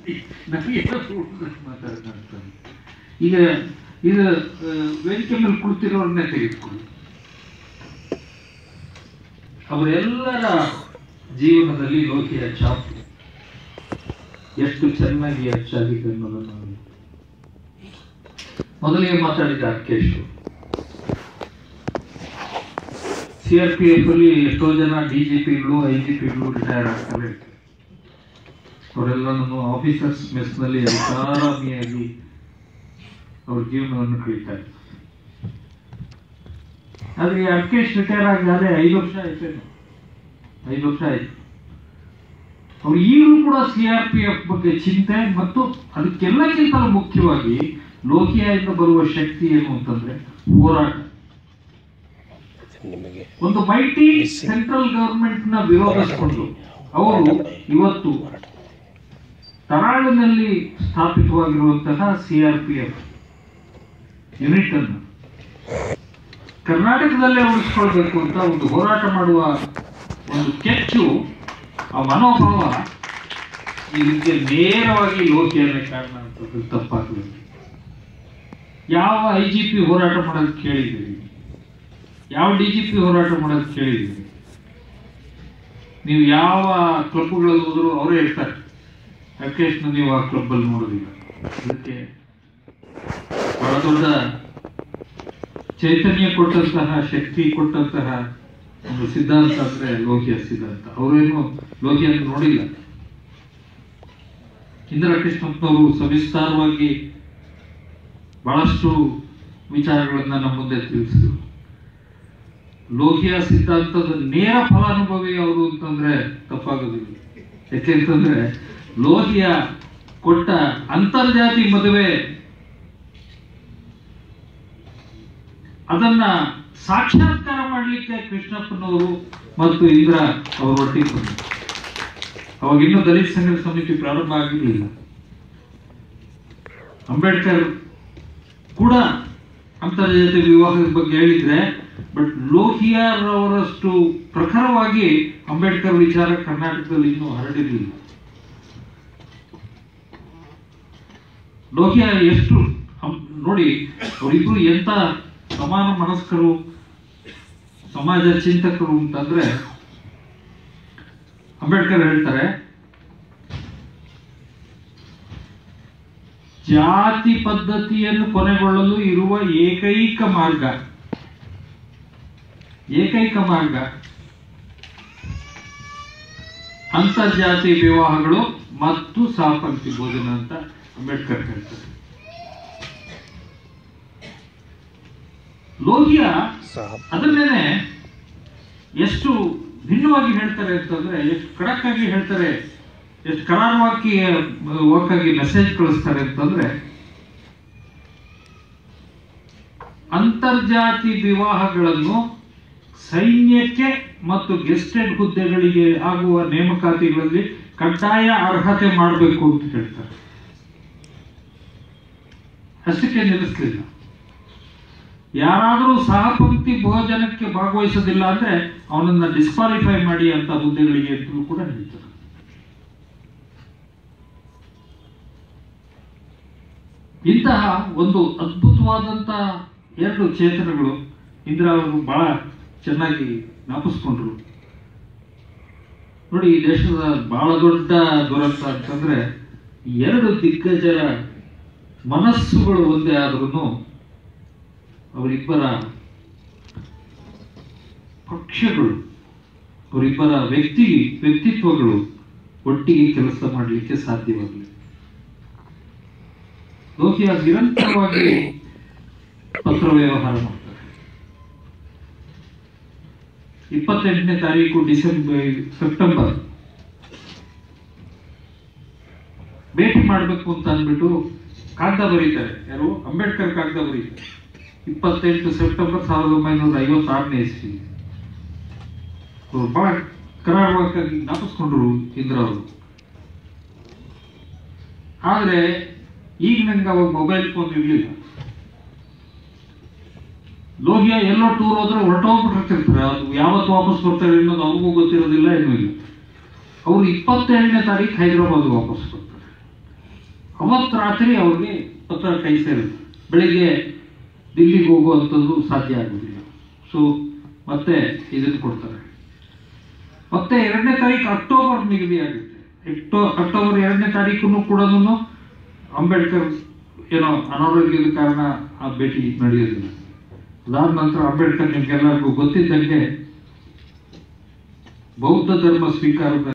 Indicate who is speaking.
Speaker 1: ನಮಗೇನಾದ್ರು ಉಳಿದ್ರೆ ಮಾತಾಡೋಣ ಅಂತ ಈಗ ಇದು ಆ, ವೇದಿಕೆ ಮೇಲೆ ಕುಳಿತಿರೋರನ್ನೇ ತೆಗೆದುಕೊಳ್ಳಿ ಅವರೆಲ್ಲರ ಜೀವನದಲ್ಲಿ ಲೋಕಿಯ ಛಾಪು ಎಷ್ಟು ಚೆನ್ನಾಗಿ ಅಚ್ಚಾಗಿದೆ ಅನ್ನೋದನ್ನು ನಾವು ಮೊದಲಿಗೆ ಮಾತಾಡಿದ Arkesh C R P F ಅಲ್ಲಿ ಎಷ್ಟೋ ಜನ ಡಿ ಜಿ ಪಿಗಳು ಐ ಜಿ ಪಿಗಳು ರಿಟೈರ್ ಆಗ್ತಾರೆ ಅವರೆಲ್ಲನೂ ಆಫೀಸರ್ಸ್ ಮೆಸ್ನಲ್ಲಿ ಐಷಾರಾಮಿಯಾಗಿ ಅವ್ರ ಜೀವನವನ್ನು ಕಳೀತಾರೆ ಆದ್ರೆ ಈ ಅರ್ಕೇಶ್ ರಿಟೈರ್ ಆಗಿದ್ದಾರೆ ಐದು ವರ್ಷ ಆಯ್ತೇನು ಐದು ವರ್ಷ ಆಯ್ತು ಅವ್ರು ಈಗಲೂ ಕೂಡ ಸಿ ಆರ್ ಪಿ ಎಫ್ ಬಗ್ಗೆ ಚಿಂತೆ ಮತ್ತು ಅದಕ್ಕೆಲ್ಲಕ್ಕಿಂತಲೂ ಮುಖ್ಯವಾಗಿ ಲೋಕಿಯಿಂದ ಬರುವ ಶಕ್ತಿ ಏನು ಅಂತಂದ್ರೆ ಹೋರಾಟ
Speaker 2: ನಿಮಗೆ
Speaker 1: ಒಂದು ಮೈಟಿ ಸೆಂಟ್ರಲ್ ಗವರ್ಮೆಂಟ್ ನ ವಿರೋಧಿಸಿಕೊಂಡು ಅವರು ಇವತ್ತು ತರಾಳಿನಲ್ಲಿ ಸ್ಥಾಪಿತವಾಗಿರುವಂತಹ C R P F unit ಅನ್ನು ಕರ್ನಾಟಕದಲ್ಲೇ ಉಳಿಸ್ಕೊಳ್ಬೇಕು ಅಂತ ಒಂದು ಹೋರಾಟ ಮಾಡುವ ಒಂದು ಕೆಚ್ಚು ಆ ಮನೋಭಾವ ಇದಕ್ಕೆ ನೇರವಾಗಿ ಲೋಕಿಯನ್ನೇ ಕಾರಣ ಅಂತ ತಪ್ಪಾಗಬೇಕು ಯಾವ ಐ ಜಿ ಪಿ ಹೋರಾಟ ಮಾಡೋದು ಕೇಳಿದ್ದೀರಿ ಯಾವ ಡಿ ಜಿ ಪಿ ಹೋರಾಟ ಮಾಡೋದು ಕೇಳಿದ್ದೀರಿ ನೀವು ಯಾವ ಕ್ಲಬ್ಗಳಲ್ಲಿ ಹೋದ್ರು ಅವರೇ ಇರ್ತಾರೆ ರಾಕೇಶ್ನ ನೀವು ಆ ಕ್ಲಬ್ಬಲ್ಲಿ ನೋಡೋದಿಲ್ಲ ಅದಕ್ಕೆ ಬಹಳ ದೊಡ್ಡ ಚೈತನ್ಯ ಕೊಟ್ಟಂತಹ ಶಕ್ತಿ ಕೊಟ್ಟಂತಹ ಒಂದು ಸಿದ್ಧಾಂತ ಅಂದ್ರೆ ಲೋಕಿಯ ಸಿದ್ಧಾಂತ ಅವರೇನು ಲೋಕಿಯನ್ನು ನೋಡಿಲ್ಲ ಇಂದಿರಾ ಕೃಷ್ಣಪ್ಪನವರು ಸವಿಸ್ತಾರವಾಗಿ ಬಹಳಷ್ಟು ವಿಚಾರಗಳನ್ನ ನಮ್ಮ ಮುಂದೆ ತಿಳಿಸಿದ್ರು ಲೋಕಿಯ ಸಿದ್ಧಾಂತದ ನೇರ ಫಲಾನುಭವಿ ಅವರು ಅಂತಂದ್ರೆ ತಪ್ಪಾಗೋದಿಲ್ಲ ಯಾಕೆಂತಂದ್ರೆ ಲೋಕಿಯ ಕೊಟ್ಟ ಅಂತರ್ಜಾತಿ ಮದುವೆ ಅದನ್ನ ಸಾಕ್ಷಾತ್ಕಾರ ಮಾಡಲಿಕ್ಕೆ ಕೃಷ್ಣಪ್ಪನವರು ಮತ್ತು ಇಂದ್ರ ಅವರು ಒಟ್ಟಿಗೆ ಬಂದರು ಅವಾಗ ಇನ್ನೂ ದಲಿತ ಸಂಘರ್ಷ ಸಮಿತಿ ಪ್ರಾರಂಭ ಆಗಿರಲಿಲ್ಲ ಅಂಬೇಡ್ಕರ್ ಕೂಡ ಅಂತರ್ಜಾತಿ ವಿವಾಹದ ಬಗ್ಗೆ ಹೇಳಿದ್ರೆ ಬಟ್ ಲೋಹಿಯಾರ್ ಅವರಷ್ಟು ಪ್ರಖರವಾಗಿ ಅಂಬೇಡ್ಕರ್ ವಿಚಾರ ಕರ್ನಾಟಕದಲ್ಲಿ ಇನ್ನೂ ಹರಡಿರಲಿಲ್ಲ ಲೋಹಿಯಾ ಎಷ್ಟು ಅಂ- ನೋಡಿ ಅವರಿಬ್ರು ಎಂತ ಸಮಾನ ಮನಸ್ಕರು ಸಮಾಜ ಚಿಂತಕರು ಅಂತಂದ್ರೆ ಅಂಬೇಡ್ಕರ್ ಹೇಳ್ತಾರೆ ಜಾತಿ ಪದ್ಧತಿಯನ್ನು ಕೊನೆಗೊಳ್ಳಲು ಇರುವ ಏಕೈಕ ಮಾರ್ಗ ಏಕೈಕ ಮಾರ್ಗ ಅಂತರ್ಜಾತಿ ವಿವಾಹಗಳು ಮತ್ತು ಸಹಪಂಕ್ತಿ ಭೋಜನ ಅಂತ ಅಂಬೇಡ್ಕರ್ ಹೇಳ್ತಾರೆ ಲೋಹಿಯಾ
Speaker 2: ಸಹ
Speaker 1: ಅದನ್ನೇನೆ ಎಷ್ಟು ಭಿನ್ನವಾಗಿ ಹೇಳ್ತಾರೆ ಅಂತಂದ್ರೆ ಎಷ್ಟು ಖಡಕ್ ಆಗಿ ಹೇಳ್ತಾರೆ ಎಷ್ಟು ಕರಾರವಾಗಿ ವಾಕಾಗಿ ಮೆಸೇಜ್ ಕಳಿಸ್ತಾರೆ ಅಂತಂದ್ರೆ ಅಂತರ್ಜಾತಿ ವಿವಾಹಗಳನ್ನು ಸೈನ್ಯಕ್ಕೆ ಮತ್ತು ಗೆಸ್ಟೆಡ್ ಹುದ್ದೆಗಳಿಗೆ ಆಗುವ ನೇಮಕಾತಿಗಳಲ್ಲಿ ಕಡ್ಡಾಯ ಅರ್ಹತೆ ಮಾಡಬೇಕು ಅಂತ ಹೇಳ್ತಾರೆ ಅಷ್ಟಕ್ಕೆ ನಿಲ್ಲಿಸಲಿಲ್ಲ ಯಾರಾದರೂ ಸಹಪಂಕ್ತಿ ಭೋಜನಕ್ಕೆ ಭಾಗವಹಿಸೋದಿಲ್ಲ ಅಂದ್ರೆ ಅವನನ್ನ ಡಿಸ್ಕ್ವಾಲಿಫೈ ಮಾಡಿ ಅಂತ ಹುದ್ದೆಗಳಿಗೆ ಅಂತಲೂ ಕೂಡ ಹೇಳ್ತಾರೆ ಇಂತಹ ಒಂದು ಅದ್ಭುತವಾದಂತ ಎರಡು ಚೇತನಗಳು ಇಂದ್ರ ಅವರು ಬಹಳ ಚೆನ್ನಾಗಿ ಜ್ಞಾಪಿಸ್ಕೊಂಡ್ರು ನೋಡಿ ಈ ದೇಶದ ಬಹಳ ದೊಡ್ಡ ದುರಂತ ಅಂತಂದ್ರೆ ಈ ಎರಡು ದಿಗ್ಗಜರ ಮನಸ್ಸುಗಳು ಒಂದೇ ಆದ್ರೂ ಅವರಿಬ್ಬರ ಪಕ್ಷಗಳು ಅವರಿಬ್ಬರ ವ್ಯಕ್ತಿ ವ್ಯಕ್ತಿತ್ವಗಳು ಒಟ್ಟಿಗೆ ಕೆಲಸ ಮಾಡಲಿಕ್ಕೆ ಸಾಧ್ಯವಾಗಲಿಲ್ಲ ಲೋಕಿಯ ನಿರಂತರವಾಗಿ ಪತ್ರ ವ್ಯವಹಾರ ಮಾಡ್ತಾರೆ ಇಪ್ಪತ್ತೆಂಟನೇ ತಾರೀಕು ಡಿಸೆಂಬರ್ ಸೆಪ್ಟೆಂಬರ್ ಭೇಟಿ ಮಾಡಬೇಕು ಅಂತ ಅಂದ್ಬಿಟ್ಟು ಕಾಗದ ಬರೀತಾರೆ ಯಾರು ಅಂಬೇಡ್ಕರ್ ಕಾಗದ ಬರೀತಾರೆ ಇಪ್ಪತ್ತೆಂಟು ಸೆಪ್ಟೆಂಬರ್ ಸಾವಿರದ ಒಂಬೈನೂರ ಐವತ್ತಾರನೇ ಇಸ್ವಿ ಅವ್ರು ಬಹಳ ಕರಾರವಾಗಿ ಜ್ಞಾಪಿಸ್ಕೊಂಡ್ರು ಇಂದ್ರ ಅವರು ಆದ್ರೆ ಈಗ ನಂಗೆ ಅವಾಗ ಮೊಬೈಲ್ ಫೋನ್ ಇರ್ಲಿಲ್ಲ ಲೋಹಿಯ ಎಲ್ಲೋ ಟೂರ್ ಹೋದ್ರೆ ಹೊರಟೋಗ್ಬಿಟ್ಟಿರ್ತಿರ್ತಾರೆ ಅದು ಯಾವತ್ತು ವಾಪಸ್ ಬರ್ತಾರೆ ಅನ್ನೋದು ಅವ್ರಿಗೂ ಗೊತ್ತಿರೋದಿಲ್ಲ ಏನೂ ಇಲ್ಲ ಅವ್ರು ಇಪ್ಪತ್ತೇಳನೇ ತಾರೀಕು ಹೈದರಾಬಾದ್ ವಾಪಸ್ ಬರ್ತಾರೆ ಅವತ್ತು ರಾತ್ರಿ ಅವ್ರಿಗೆ ಪತ್ರ ಕೈ ಸೇರುತ್ತೆ ಬೆಳಿಗ್ಗೆ ದಿಲ್ಲಿಗೆ ಹೋಗುವಂಥದ್ದು ಸಾಧ್ಯ ಆಗುದಿಲ್ಲ ಸೊ ಮತ್ತೆ ಇದನ್ನು ಕೊಡ್ತಾರೆ ಮತ್ತೆ ಎರಡನೇ ತಾರೀಕು ಅಕ್ಟೋಬರ್ ನಿಗದಿ ಆಗುತ್ತೆ ಎಕ್ಟೋ ಅಕ್ಟೋಬರ್ ಎರಡನೇ ತಾರೀಕು ಕೂಡ ಅಂಬೇಡ್ಕರ್ ಏನೋ ಅನಾರೋಗ್ಯದ ಕಾರಣ ಆ ಭೇಟಿ ನಡೆಯೋದಿಲ್ಲ ಅದಾದ ನಂತರ ಅಂಬೇಡ್ಕರ್ ನಿಮ್ಗೆಲ್ಲರಿಗೂ ಗೊತ್ತಿದ್ದಂಗೆ ಬೌದ್ಧ ಧರ್ಮ ಸ್ವೀಕಾರದ